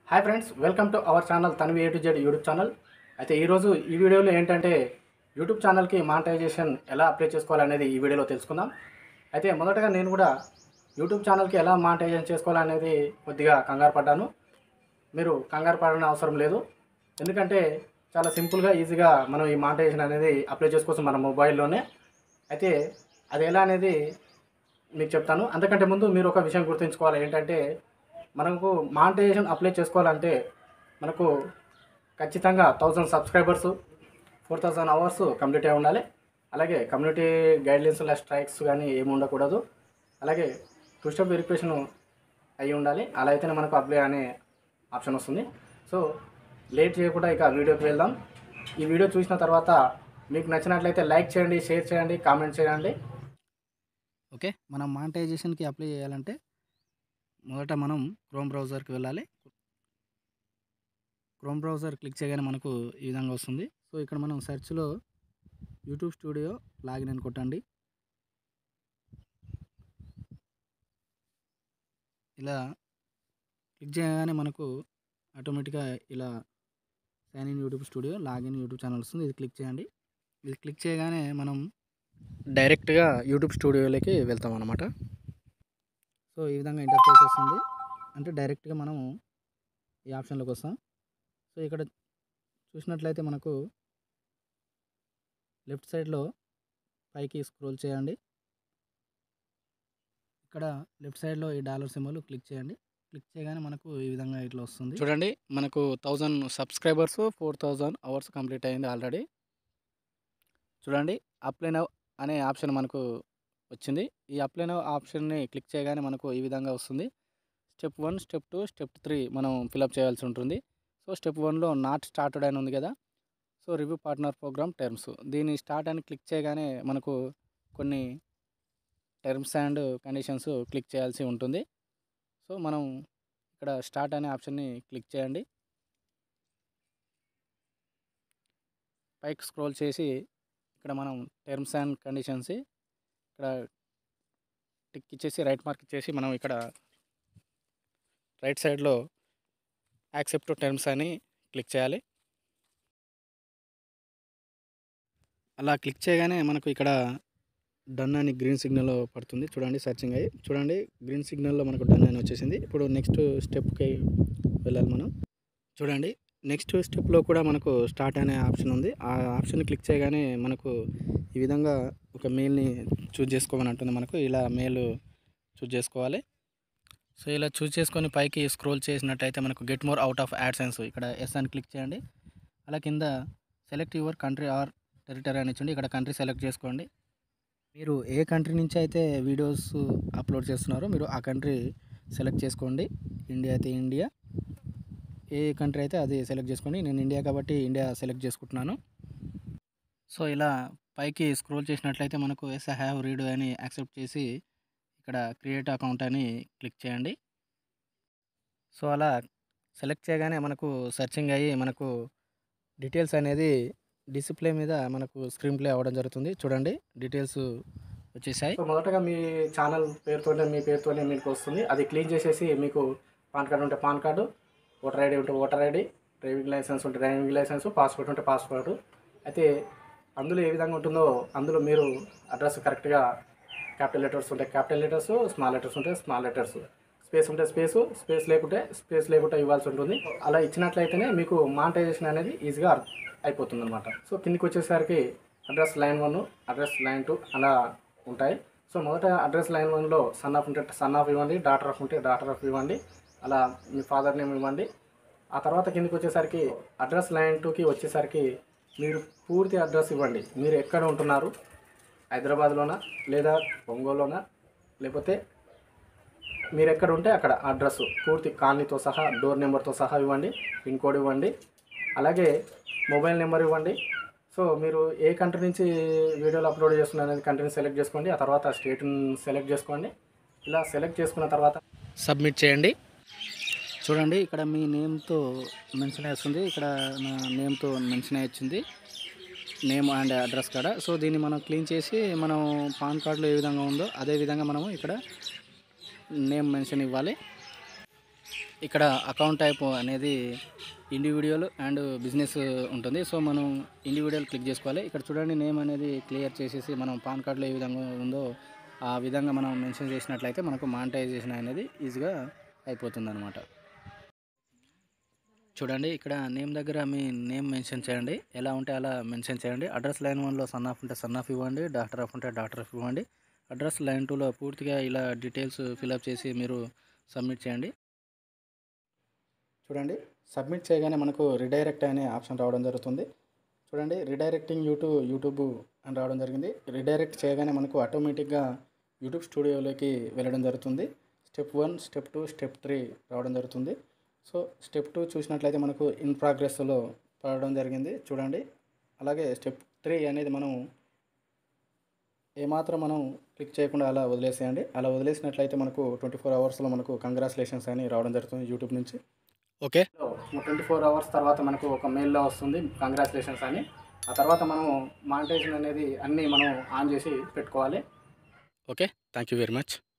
hi friends welcome to our channel Tanvi A to Z YouTube channel అయితే ఈరోజు ఈ వీడియోలో ఏంటంటే యూట్యూబ్ ఛానల్కి మానిటైజేషన్ ఎలా అప్లై చేసుకోవాలనేది ఈ వీడియోలో తెలుసుకుందాం అయితే మొదటగా నేను కూడా యూట్యూబ్ ఛానల్కి ఎలా మానిటైజేషన్ చేసుకోవాలనేది కొద్దిగా కంగారు పడ్డాను మీరు కంగారు పడని అవసరం లేదు ఎందుకంటే చాలా సింపుల్గా ఈజీగా మనం ఈ మానిటైజేషన్ అనేది అప్లై చేసుకోవచ్చు మన మొబైల్లోనే అయితే అది ఎలా అనేది మీకు చెప్తాను అంతకంటే ముందు మీరు ఒక విషయం గుర్తుంచుకోవాలి ఏంటంటే మనకు మానిటైజేషన్ అప్లై చేసుకోవాలంటే మనకు ఖచ్చితంగా thousand subscribers four thousand hours complete అయి ఉండాలి అలాగే కమ్యూనిటీ గైడ్లైన్స్ స్ట్రైక్స్ కానీ ఏమి ఉండకూడదు అలాగే టూ స్టెప్ వెరిఫికేషన్ అయి ఉండాలి అలా అయితేనే మనకు అప్లై అనే ఆప్షన్ వస్తుంది సో లేట్ చేయకుండా ఇక వీడియోకి వెళ్దాం ఈ వీడియో చూసిన తర్వాత మీకు నచ్చినట్లయితే లైక్ చేయండి షేర్ చేయండి కామెంట్ చేయండి ఓకే మనం మానిటైజేషన్కి అప్లై చేయాలంటే మొదట మనం క్రోమ్ బ్రౌజర్కి వెళ్ళాలి క్రోమ్ బ్రౌజర్ క్లిక్ చేయగానే మనకు ఈ విధంగా వస్తుంది సో ఇక్కడ మనం సెర్చ్లో యూట్యూబ్ స్టూడియో లాగిన్ అని కొట్టండి ఇలా క్లిక్ చేయగానే మనకు ఆటోమేటిక్గా ఇలా sign in YouTube studio login YouTube channel వస్తుంది ఇది క్లిక్ చేయండి ఇది క్లిక్ చేయగానే మనం డైరెక్ట్గా యూట్యూబ్ స్టూడియోలోకి వెళ్తాం అనమాట సో ఈ విధంగా ఇంటర్ఫేస్ వస్తుంది అంటే డైరెక్ట్గా మనము ఈ ఆప్షన్లోకి వస్తాం సో ఇక్కడ చూసినట్లయితే మనకు లెఫ్ట్ సైడ్లో పైకి స్క్రోల్ చేయండి ఇక్కడ లెఫ్ట్ సైడ్లో ఈ డాలర్ సింబల్ క్లిక్ చేయండి క్లిక్ చేయగానే మనకు ఈ విధంగా ఇట్లా వస్తుంది చూడండి మనకు thousand subscribers four thousand hours complete అయింది ఆల్రెడీ చూడండి అప్లై నవ్ అనే ఆప్షన్ మనకు వచ్చింది ఈ అప్లై నవ్ ఆప్షన్ని క్లిక్ చేయగానే మనకు ఈ విధంగా వస్తుంది step one step two step three మనం ఫిలప్ చేయాల్సి ఉంటుంది సో స్టెప్ వన్లో నాట్ స్టార్టెడ్ అని ఉంది కదా so review partner program terms దీన్ని స్టార్ట్ అని క్లిక్ చేయగానే మనకు కొన్ని టర్మ్స్ అండ్ కండిషన్స్ క్లిక్ చేయాల్సి ఉంటుంది సో మనం ఇక్కడ స్టార్ట్ అనే ఆప్షన్ని క్లిక్ చేయండి పైకి స్క్రోల్ చేసి ఇక్కడ మనం టర్మ్స్ అండ్ కండిషన్స్ ఇక్కడ టిక్ ఇచ్చేసి రైట్ మార్క్ ఇచ్చేసి మనం ఇక్కడ రైట్ సైడ్లో యాక్సెప్ట్ టర్మ్స్ అని క్లిక్ చేయాలి అలా క్లిక్ చేయగానే మనకు ఇక్కడ డన్ అని గ్రీన్ సిగ్నల్ పడుతుంది చూడండి సర్చింగ్ అయ్యి చూడండి గ్రీన్ సిగ్నల్లో మనకు డన్ అని వచ్చేసింది ఇప్పుడు నెక్స్ట్ స్టెప్కి వెళ్ళాలి మనం చూడండి నెక్స్ట్ స్టెప్లో కూడా మనకు స్టార్ట్ అనే ఆప్షన్ ఉంది ఆ ఆప్షన్ క్లిక్ చేయగానే మనకు ఈ విధంగా ఒక మెయిల్ని చూజ్ చేసుకోమని అంటుంది మనకు ఇలా మెయిల్ చూజ్ చేసుకోవాలి సో ఇలా చూజ్ చేసుకొని పైకి స్క్రోల్ చేసినట్టయితే మనకు get more out of AdSense ఇక్కడ ఎస్ అని క్లిక్ చేయండి అలా కింద select your country or territory అని ఇచ్చిండి ఇక్కడ కంట్రీ సెలెక్ట్ చేసుకోండి మీరు ఏ కంట్రీ నుంచి అయితే వీడియోస్ అప్లోడ్ చేస్తున్నారో మీరు ఆ కంట్రీ సెలెక్ట్ చేసుకోండి ఇండియా అయితే ఇండియా ఏ కంట్రీ అయితే అది సెలెక్ట్ చేసుకోండి నేను ఇండియా కాబట్టి ఇండియా సెలెక్ట్ చేసుకుంటున్నాను సో ఇలా పైకి స్క్రోల్ చేసినట్లయితే మనకు ఎస్ ఐ హ్యావ్ రీడ్ అని యాక్సెప్ట్ చేసి ఇక్కడ క్రియేట్ అకౌంట్ అని క్లిక్ చేయండి సో అలా సెలెక్ట్ చేయగానే మనకు సెర్చింగ్ అయ్యి మనకు డీటెయిల్స్ అనేది డిస్ప్లే మీద మనకు స్క్రీన్ ప్లే అవ్వడం జరుగుతుంది చూడండి డీటెయిల్స్ వచ్చేసాయి సో మొదటగా మీ ఛానల్ పేరుతోనే మీ పేరుతోనే మీకు వస్తుంది అది క్లీన్ చేసేసి మీకు పాన్ కార్డు ఉంటే పాన్ కార్డు ఓటర్ ఐడి ఉంటే ఓటర్ ఐడి డ్రైవింగ్ లైసెన్స్ ఉంటే డ్రైవింగ్ లైసెన్స్ పాస్పోర్ట్ ఉంటే పాస్పోర్ట్ అయితే అందులో ఏ విధంగా ఉంటుందో అందులో మీరు అడ్రస్ కరెక్ట్గా క్యాపిటల్ లెటర్స్ ఉంటే క్యాపిటల్ లెటర్స్ స్మాల్ లెటర్స్ ఉంటే స్మాల్ లెటర్స్ స్పేస్ ఉంటే స్పేస్ స్పేస్ లేకుంటే స్పేస్ లేకుంటే ఇవ్వాల్సి ఉంటుంది అలా ఇచ్చినట్లయితేనే మీకు మానిటైజేషన్ అనేది ఈజీగా అయిపోతుంది అనమాట సో కిందికి వచ్చేసరికి address line one address line two అలా ఉంటాయి సో మొదట అడ్రస్ లైన్ వన్లో సన్ ఆఫ్ ఉంటే సన్ ఆఫ్ ఇవ్వండి డాటర్ ఆఫ్ ఉంటే డాటర్ ఆఫ్ ఇవ్వండి అలా మీ ఫాదర్ నేమ్ ఇవ్వండి ఆ తర్వాత కిందికి వచ్చేసరికి అడ్రస్ లైన్ టూకి వచ్చేసరికి మీరు పూర్తి అడ్రస్ ఇవ్వండి మీరు ఎక్కడ ఉంటున్నారు హైదరాబాద్లోనా లేదా ఒంగోలులోనా లేకపోతే మీరు ఎక్కడ ఉంటే అక్కడ అడ్రస్ పూర్తి కాలనీతో సహా డోర్ నెంబర్తో సహా ఇవ్వండి పిన్ కోడ్ ఇవ్వండి అలాగే మొబైల్ నెంబర్ ఇవ్వండి సో మీరు ఏ కంట్రీ నుంచి వీడియోలు అప్లోడ్ చేస్తున్నారు అనేది కంట్రీని సెలెక్ట్ చేసుకోండి ఆ తర్వాత స్టేట్ని సెలెక్ట్ చేసుకోండి ఇలా సెలెక్ట్ చేసుకున్న తర్వాత సబ్మిట్ చేయండి చూడండి ఇక్కడ మీ నేమ్తో మెన్షన్ వస్తుంది ఇక్కడ నా నేమ్తో మెన్షన్ అయ్యి వచ్చింది నేమ్ అండ్ అడ్రస్ కాడ సో దీన్ని మనం క్లీన్ చేసి మనం పాన్ కార్డులో ఏ విధంగా ఉందో అదే విధంగా మనము ఇక్కడ నేమ్ మెన్షన్ ఇవ్వాలి ఇక్కడ అకౌంట్ టైప్ అనేది ఇండివిజువల్ అండ్ బిజినెస్ ఉంటుంది సో మనం ఇండివిజువల్ క్లిక్ చేసుకోవాలి ఇక్కడ చూడండి నేమ్ అనేది క్లియర్ చేసేసి మనం పాన్ కార్డులో ఏ విధంగా ఉందో ఆ విధంగా మనం మెన్షన్ చేసినట్లయితే మనకు మానిటైజేషన్ అనేది ఈజీగా అయిపోతుంది అనమాట చూడండి ఇక్కడ నేమ్ దగ్గర మీ నేమ్ మెన్షన్ చేయండి ఎలా ఉంటే అలా మెన్షన్ చేయండి అడ్రస్ లైన్ వన్లో సన్ ఆఫ్ ఉంటే సన్ ఆఫ్ ఇవ్వండి డాక్టర్ ఆఫ్ ఉంటే డాక్టర్ ఆఫ్ ఇవ్వండి అడ్రస్ లైన్ టూలో పూర్తిగా ఇలా డీటెయిల్స్ ఫిలప్ చేసి మీరు సబ్మిట్ చేయండి చూడండి సబ్మిట్ చేయగానే మనకు రిడైరెక్ట్ అనే ఆప్షన్ రావడం జరుగుతుంది చూడండి రిడైరెక్టింగ్ యూట్యూబ్ యూట్యూబ్ అని రావడం జరిగింది రిడైరెక్ట్ చేయగానే మనకు ఆటోమేటిక్గా యూట్యూబ్ స్టూడియోలోకి వెళ్ళడం జరుగుతుంది step one step two step three రావడం జరుగుతుంది సో స్టెప్ టూ చూసినట్లయితే మనకు ఇన్ ప్రోగ్రెస్లో పడడం జరిగింది చూడండి అలాగే స్టెప్ త్రీ అనేది మనం ఏమాత్రం మనం క్లిక్ చేయకుండా అలా వదిలేసేయండి అలా వదిలేసినట్లయితే మనకు ట్వంటీ ఫోర్ అవర్స్లో మనకు కంగ్రాచులేషన్స్ అని రావడం జరుగుతుంది యూట్యూబ్ నుంచి ఓకే ట్వంటీ ఫోర్ అవర్స్ తర్వాత మనకు ఒక మెయిల్లో వస్తుంది కంగ్రాచులేషన్స్ అని ఆ తర్వాత మనం మానిటైజేషన్ అనేది అన్నీ మనం ఆన్ చేసి పెట్టుకోవాలి okay thank you very much